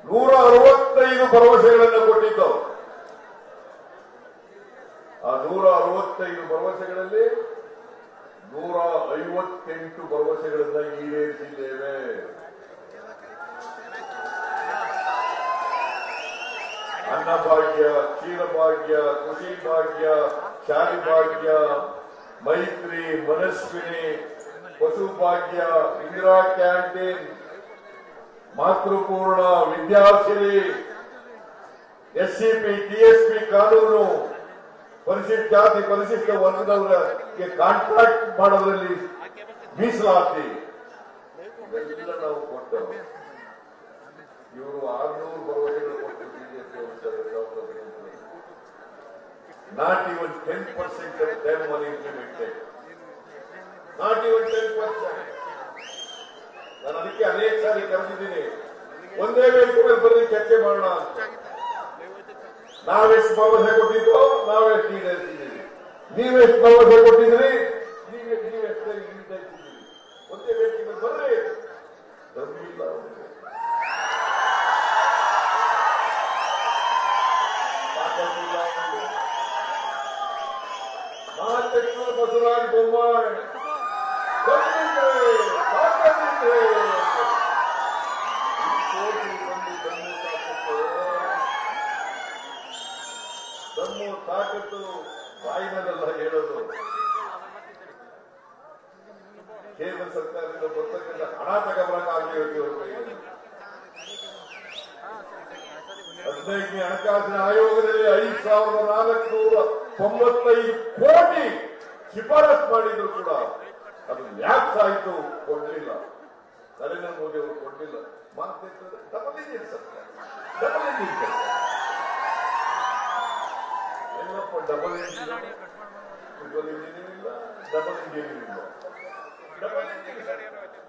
ನೂರ ಅರವತ್ತೈದು ಭರವಸೆಗಳನ್ನು ಕೊಟ್ಟಿದ್ದು ಆ ನೂರ ಅರವತ್ತೈದು ಭರವಸೆಗಳಲ್ಲಿ ನೂರ ಐವತ್ತೆಂಟು ಭರವಸೆಗಳನ್ನ ಈಡೇರಿಸಿದ್ದೇವೆ ಅನ್ನಭಾಗ್ಯ ಕ್ಷೀರಭಾಗ್ಯ ಕೃಷಿ ಭಾಗ್ಯ ಶಾಲಿ ಭಾಗ್ಯ ಮೈತ್ರಿ ಮನಸ್ವಿನಿ ಪಶುಭಾಗ್ಯ ಇಂದಿರಾ ಕ್ಯಾಂಟೀನ್ ಮಾತೃಪೂರ್ಣ ವಿದ್ಯಾಸಿರಿ ಎಸ್ಸಿಪಿ ಟಿಎಸ್ಪಿ ಕಾನೂನು ಪರಿಶಿಷ್ಟ ಜಾತಿ ಪರಿಶಿಷ್ಟ ವರ್ಗದವರಿಗೆ ಕಾಂಟ್ರಾಕ್ಟ್ ಮಾಡೋದ್ರಲ್ಲಿ ಮೀಸಲಾತಿ ಇವೆಲ್ಲ ನಾವು ಕೊಟ್ಟವು ಇವರು ಆರ್ನೂರು ಭರವಸೆಗಳು ಕೊಟ್ಟು BJP not even ten percent time are implemented not even ten percent ನಾನು ಅದಕ್ಕೆ ಅನೇಕ ಸಾರಿ ಕರೆದಿದ್ದೀನಿ ಒಂದೇ ವೇದಿಕೆ ಮೇಲೆ ಬರಲಿ ಚರ್ಚೆ ಮಾಡೋಣ ಅಂತ ನಾವೆಷ್ಟು ಭರವಸೆ ಕೊಟ್ಟಿದ್ದೋ ನಾವೆಷ್ಟು ಈಡೇರಿಸಿದ್ದೀವಿ ನೀವೆಷ್ಟು ಭರವಸೆ ಕೊಟ್ಟಿದ್ರಿ ನೀವೇ ನೀವೆಷ್ಟು ಈಡೇರಿಸಿದ್ದೀವಿ ಒಂದೇ ವೇದಿಕೆ ಮೇಲೆ ಬರ್ರಿ ದಮ್ಮಿಲ್ಲ ಅವ್ರಿಗೆ. ತಾಕತ್ತಿಲ್ಲ ಅವ್ರಿಗೆ. ಮಾತಕ್ಕೆ ಬಸವರಾಜ ಬೊಮ್ಮಾಯಿ ದಮ್ಮಿದ್ರೆ, ತಾಕತ್ತಿದ್ರೆ. ಈ ಕೋಟಿ ಬಂದು ದಮ್ಮು ತಾಕತ್ತು ದಮ್ಮು ತಾಕತ್ತು ಬಾಯಿನಲ್ಲ ಹೇಳೋದು ಕೇಂದ್ರ ಸರ್ಕಾರದಿಂದ ಬರ್ತಕ್ಕಂಥ ಹಣ ತಗೊಬರಕ್ಕಾಗಲಿ ಇವ್ರ ಕೈಯಲ್ಲಿ ಹದಿನೈದನೇ ಹಣಕಾಸಿನ ಆಯೋಗದಲ್ಲಿ ಐದು ಸಾವಿರದ ನಾಲ್ಕುನೂರ ತೊಂಬತ್ತೈದು ಕೋಟಿ ಶಿಫಾರಸ್ ಮಾಡಿದ್ರು ಕೂಡ ಅದು ಲ್ಯಾಪ್ಸ್ ಆಯಿತು ಕೊಡಲಿಲ್ಲ ನರೇಂದ್ರ ಮೋದಿ ಅವರು ಕೊಡಲಿಲ್ಲ ಮಾತಾಡ್ತಾರೆ ಡಬಲ್ ಇಂಜಿನ್ ಸರ್ಕಾರ ಡಬಲ್ ಇಂಜಿನ್ ಸರ್ಕಾರ ಎಲ್ಲಪ್ಪ ಡಬಲ್ ಇಂಜಿನ್ ಡಬಲ್ ಇಂಜಿನ್ ಇಲ್ಲ ಡಬಲ್ ಇಂಜಿನ್ ಇಲ್ಲ ಡಬಲ್ ಇಂಜಿನ್ ಸರ್ಕಾರ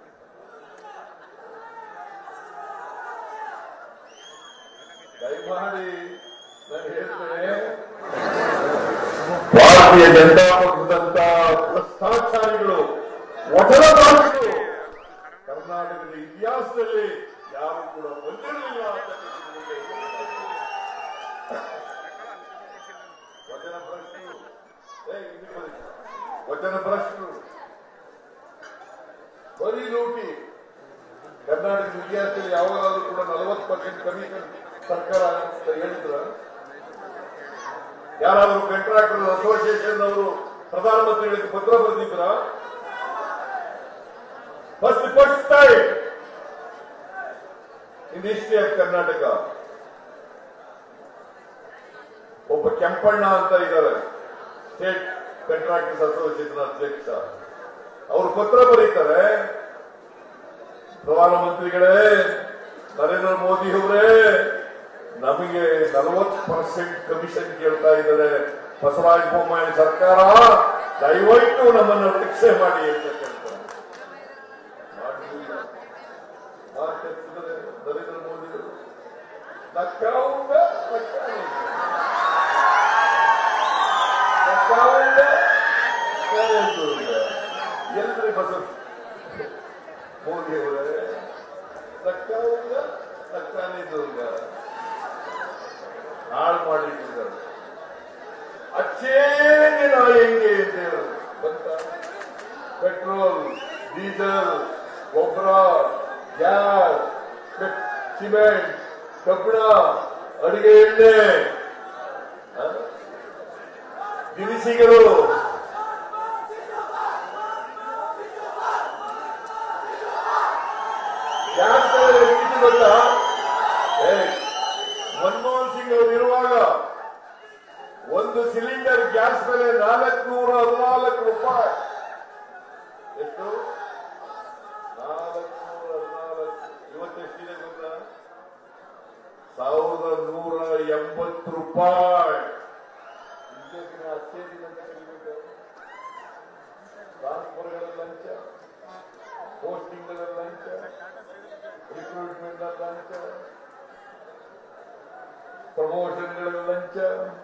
ದಯಮಾಡಿ ನಾನು ಹೇಳ್ತೇನೆ ಭಾರತೀಯ ಜನತಾ ಪಕ್ಷದಂತ ಭ್ರಷ್ಟಾಚಾರಿಗಳು ವಚನದಾರಿಗಳು ಕರ್ನಾಟಕದ ಇತಿಹಾಸದಲ್ಲಿ ಯಾರು ಕೂಡ ಬಂದಿರಲಿಲ್ಲ ಅಂತ ನಿಮಗೆ ವಚನ ಭ್ರಷ್ಟರು ಏ, ಇಲ್ಲಿ ಬನ್ನಿ. ವಚನ ಭ್ರಷ್ಟರು ಬರೀ ಲೂಟಿ ಕರ್ನಾಟಕದ ಇತಿಹಾಸದಲ್ಲಿ ಯಾವಾಗಾದ್ರೂ ಕೂಡ ನಲವತ್ತು ಪರ್ಸೆಂಟ್ ಕಮಿಷನ್ ಸರ್ಕಾರ ಅಂತ ಹೇಳಿದ್ರ ಯಾರಾದರೂ ಕಾಂಟ್ರಾಕ್ಟರ್ ಅಸೋಸಿಯೇಷನ್ ಅವರು ಪ್ರಧಾನಮಂತ್ರಿಗಳಿಗೆ ಪತ್ರ ಬರೆದಿದ್ರ first first time in history of Karnataka ಒಬ್ಬ ಕೆಂಪಣ್ಣ ಅಂತ ಇದ್ದಾರೆ ಸ್ಟೇಟ್ ಕಾಂಟ್ರಾಕ್ಟರ್ಸ್ ಅಸೋಸಿಯೇಷನ್ ಅಧ್ಯಕ್ಷ ಅವರು ಪತ್ರ ಬರೀತಾರೆ ಪ್ರಧಾನಮಂತ್ರಿಗಳೇ ನರೇಂದ್ರ ಮೋದಿ ಅವರೇ ನಮಗೆ ನಲವತ್ತು ಪರ್ಸೆಂಟ್ ಕಮಿಷನ್ ಕೇಳ್ತಾ ಇದ್ದಾರೆ ಬಸವರಾಜ ಬೊಮ್ಮಾಯಿ ಸರ್ಕಾರ ದಯವಿಟ್ಟು ನಮ್ಮನ್ನು ರಕ್ಷೆ ಮಾಡಿ ಅಂತ ಕೇಳ್ತಾರೆ ಮಾಡಲಿಲ್ಲ. ಮಾತೆತ್ತಿದರೆ ನರೇಂದ್ರ ಮೋದಿ ಅವರು ನಕ್ಕಾವುಂಡ ನಕ್ಕಾವಿಲ್ಲ. ನಕ್ಕಾವುಂಡ ನರೇಂದ್ರ ಎಲ್ರಿ ಬಸವ ಮೋದಿ ಅವರೇ ತಕ್ಕವುಂಗ ತಕ್ಕನೇ ದುರ್ಗ ಹಾಳು ಮಾಡಿಟ್ಟಿದ್ದಾರೆ ಅಚ್ಚೇನೆ ನಾ ಹೆಂಗೆ ಅಂತೇಳಿ ಬಂತ ಪೆಟ್ರೋಲ್ ಡೀಸೆಲ್ ಗೊಬ್ಬರ ಗ್ಯಾಸ್ ಸಿಮೆಂಟ್ ಕಬ್ಬಿಣ ಅಡಿಗೆ ಎಣ್ಣೆ ಆ? ದಿನಸಿಗಳು ಗ್ಯಾಸ್ ಬೆಲೆ ಎಷ್ಟಿತ್ತು ಗೊತ್ತಾ ಏ, ಮನಮೋಹನ್ ಸಿಂಗ್ ಅವರು ಇರುವಾಗ ಒಂದು ಸಿಲಿಂಡರ್ ಗ್ಯಾಸ್ ಬೆಲೆ ನಾಲ್ಕುನೂರ ಹದಿನಾಲ್ಕು ರೂಪಾಯಿ ಎಷ್ಟು ನಾಲ್ಕುನೂರ ಹದಿನಾಲ್ಕು ಇವತ್ತೆಷ್ಟಿದೆ ಗೊತ್ತಾ ಸಾವಿರದ ನೂರ ಎಂಬತ್ತು ರೂಪಾಯಿ ಇದಕ್ಕೆ ನಾವು ಅಷ್ಟೇ ದಿನ ಕಲಿಬೇಕು ಟ್ರಾನ್ಸ್ಫರ್ಗಳ ಲಂಚ ಪೋಸ್ಟಿಂಗ್ಗಳ ಲಂಚ ರಿಕ್ರೂಟ್ಮೆಂಟ್ ಲಂಚ ಪ್ರಮೋಷನ್ಗಳ ಲಂಚ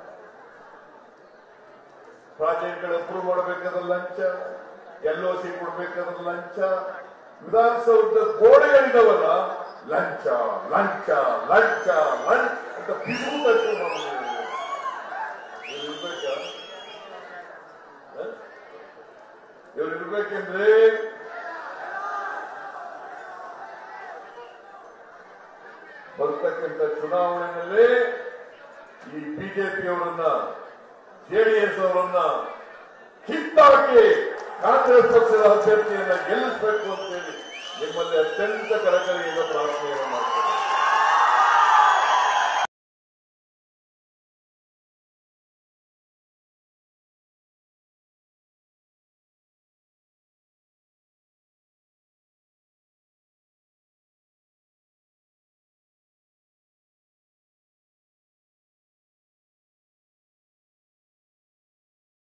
ಪ್ರಾಜೆಕ್ಟ್ಗಳು ಅಪ್ರೂವ್ ಮಾಡಬೇಕಾದ ಲಂಚ ಎಲ್ ಸಿ ಕೊಡಬೇಕಾದ ಲಂಚ ವಿಧಾನಸೌಧದ ಗೋಡೆಗಳಿದಾವಲ್ಲ ಲಂಚ ಲಂಚ ಲಂಚ ಲಂಚ ಅಂತ ಬಿಸುತ್ತಾ ಶುರು ಮಾಡಿದ್ರು ಇವ್ರು ಇರ್ಬೇಕಾ ಹ? ಇವ್ರು ಇರ್ಬೇಕೆಂದ್ರೆ ಬರ್ತಕ್ಕಂಥ ಚುನಾವಣೆಯಲ್ಲಿ ಈ ಬಿಜೆಪಿಯವರನ್ನ ಜೆಡಿಎಸ್ ಅವರನ್ನ ಕಿತ್ತಾಕಿ ಕಾಂಗ್ರೆಸ್ ಪಕ್ಷದ ಅಭ್ಯರ್ಥಿಯನ್ನ ಗೆಲ್ಲಿಸಬೇಕು ಅಂತೇಳಿ ನಿಮ್ಮಲ್ಲಿ ಅತ್ಯಂತ ಕಳಕಳಿಯಿಂದ ಪ್ರಾರ್ಥನೆಯನ್ನು ಮಾಡ್ತೀನಿ